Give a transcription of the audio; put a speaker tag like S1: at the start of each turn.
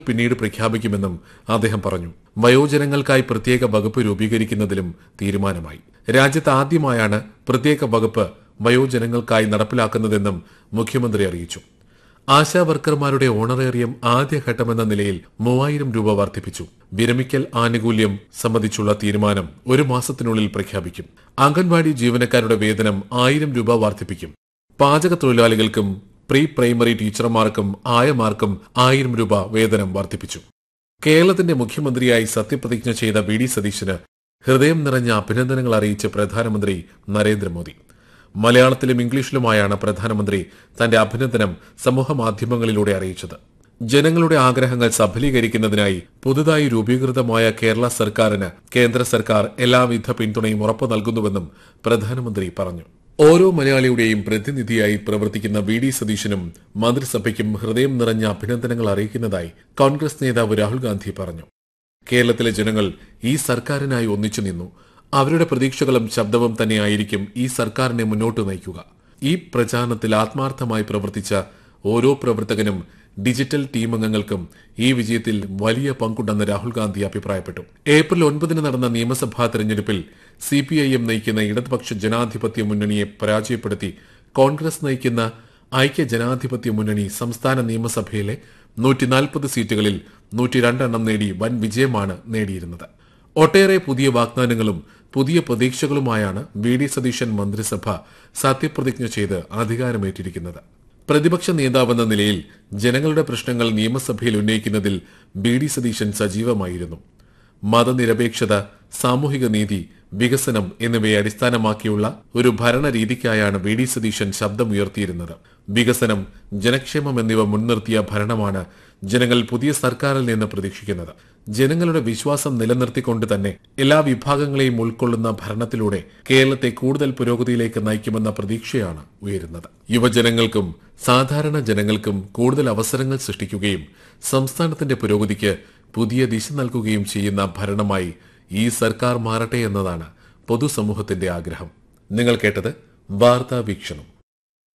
S1: പിന്നീട് പ്രഖ്യാപിക്കുമെന്നും അദ്ദേഹം പറഞ്ഞു വയോജനങ്ങൾക്കായി പ്രത്യേക വകുപ്പ് രൂപീകരിക്കുന്നതിലും തീരുമാനമായി രാജ്യത്ത് ആദ്യമായാണ് പ്രത്യേക വകുപ്പ് വയോജനങ്ങൾക്കായി നടപ്പിലാക്കുന്നതെന്നും മുഖ്യമന്ത്രി അറിയിച്ചു ആശാ വർക്കർമാരുടെ ഓണറേറിയം ആദ്യഘട്ടമെന്ന നിലയിൽ മൂവായിരം രൂപ വർദ്ധിപ്പിച്ചു വിരമിക്കൽ ആനുകൂല്യം സംബന്ധിച്ചുള്ള തീരുമാനം ഒരു മാസത്തിനുള്ളിൽ പ്രഖ്യാപിക്കും അംഗൻവാടി ജീവനക്കാരുടെ വേതനം ആയിരം രൂപ വർദ്ധിപ്പിക്കും പാചക തൊഴിലാളികൾക്കും പ്രീ പ്രൈമറി ടീച്ചർമാർക്കും ആയമാർക്കും ആയിരം രൂപ വേതനം വർദ്ധിപ്പിച്ചു കേരളത്തിന്റെ മുഖ്യമന്ത്രിയായി സത്യപ്രതിജ്ഞ ചെയ്ത വി ഡി സതീശന് ഹൃദയം നിറഞ്ഞ അഭിനന്ദനങ്ങൾ അറിയിച്ച് പ്രധാനമന്ത്രി നരേന്ദ്രമോദി മലയാളത്തിലും ഇംഗ്ലീഷിലുമായാണ് പ്രധാനമന്ത്രി തന്റെ അഭിനന്ദനം സമൂഹമാധ്യമങ്ങളിലൂടെ അറിയിച്ചത് ജനങ്ങളുടെ ആഗ്രഹങ്ങൾ സഫലീകരിക്കുന്നതിനായി പുതുതായി രൂപീകൃതമായ കേരള സർക്കാരിന് കേന്ദ്ര സർക്കാർ എല്ലാവിധ പിന്തുണയും ഉറപ്പു നൽകുന്നുവെന്നും പ്രധാനമന്ത്രി പറഞ്ഞു ഓരോ മലയാളിയുടെയും പ്രതിനിധിയായി പ്രവർത്തിക്കുന്ന വി ഡി സതീശനും മന്ത്രിസഭയ്ക്കും ഹൃദയം നിറഞ്ഞ അഭിനന്ദനങ്ങൾ അറിയിക്കുന്നതായി കോൺഗ്രസ് നേതാവ് രാഹുൽ ഗാന്ധി പറഞ്ഞു കേരളത്തിലെ ജനങ്ങൾ ഈ സർക്കാരിനായി ഒന്നിച്ചു നിന്നു അവരുടെ പ്രതീക്ഷകളും ശബ്ദവും തന്നെയായിരിക്കും ഈ സർക്കാരിനെ മുന്നോട്ട് നയിക്കുക ഈ പ്രചാരണത്തിൽ ആത്മാർത്ഥമായി പ്രവർത്തിച്ച ഓരോ പ്രവർത്തകനും ഡിജിറ്റൽ ടീം അംഗങ്ങൾക്കും ഈ വിജയത്തിൽ വലിയ പങ്കുണ്ടെന്ന് രാഹുൽ ഗാന്ധി അഭിപ്രായപ്പെട്ടു ഏപ്രിൽ ഒൻപതിന് നടന്ന നിയമസഭാ തെരഞ്ഞെടുപ്പിൽ സി പി ഐ എം നയിക്കുന്ന ഇടതുപക്ഷ ജനാധിപത്യ മുന്നണിയെ പരാജയപ്പെടുത്തി കോൺഗ്രസ് നയിക്കുന്ന ഐക്യ ജനാധിപത്യ മുന്നണി സംസ്ഥാന നിയമസഭയിലെ നൂറ്റിനാൽപ്പത് സീറ്റുകളിൽ നൂറ്റിരണ്ടെണ്ണം നേടി വൻ വിജയമാണ് നേടിയിരുന്നത് ഒട്ടേറെ പുതിയ വാഗ്ദാനങ്ങളും പുതിയ പ്രതീക്ഷകളുമായാണ് വി ഡി സതീശൻ മന്ത്രിസഭ സത്യപ്രതിജ്ഞ ചെയ്ത് അധികാരമേറ്റിരിക്കുന്നത് പ്രതിപക്ഷ നേതാവെന്ന നിലയിൽ ജനങ്ങളുടെ പ്രശ്നങ്ങൾ നിയമസഭയിൽ ഉന്നയിക്കുന്നതിൽ ബി ഡി സതീശൻ സജീവമായിരുന്നു മതനിരപേക്ഷത സാമൂഹിക നീതി വികസനം എന്നിവയെ അടിസ്ഥാനമാക്കിയുള്ള ഒരു ഭരണരീതിക്കായാണ് വി ഡി സതീശൻ ശബ്ദമുയർത്തിയിരുന്നത് വികസനം ജനക്ഷേമം എന്നിവ മുൻനിർത്തിയ ഭരണമാണ് ജനങ്ങൾ പുതിയ സർക്കാരിൽ നിന്ന് പ്രതീക്ഷിക്കുന്നത് ജനങ്ങളുടെ വിശ്വാസം നിലനിർത്തിക്കൊണ്ട് തന്നെ എല്ലാ വിഭാഗങ്ങളെയും ഉൾക്കൊള്ളുന്ന ഭരണത്തിലൂടെ കേരളത്തെ കൂടുതൽ പുരോഗതിയിലേക്ക് നയിക്കുമെന്ന പ്രതീക്ഷയാണ് ഉയരുന്നത് യുവജനങ്ങൾക്കും സാധാരണ ജനങ്ങൾക്കും കൂടുതൽ അവസരങ്ങൾ സൃഷ്ടിക്കുകയും സംസ്ഥാനത്തിന്റെ പുരോഗതിക്ക് പുതിയ ദിശ നൽകുകയും ചെയ്യുന്ന ഭരണമായി ഈ സർക്കാർ മാറട്ടെ എന്നതാണ് പൊതുസമൂഹത്തിന്റെ ആഗ്രഹം നിങ്ങൾ കേട്ടത് വാർത്താ വീക്ഷണം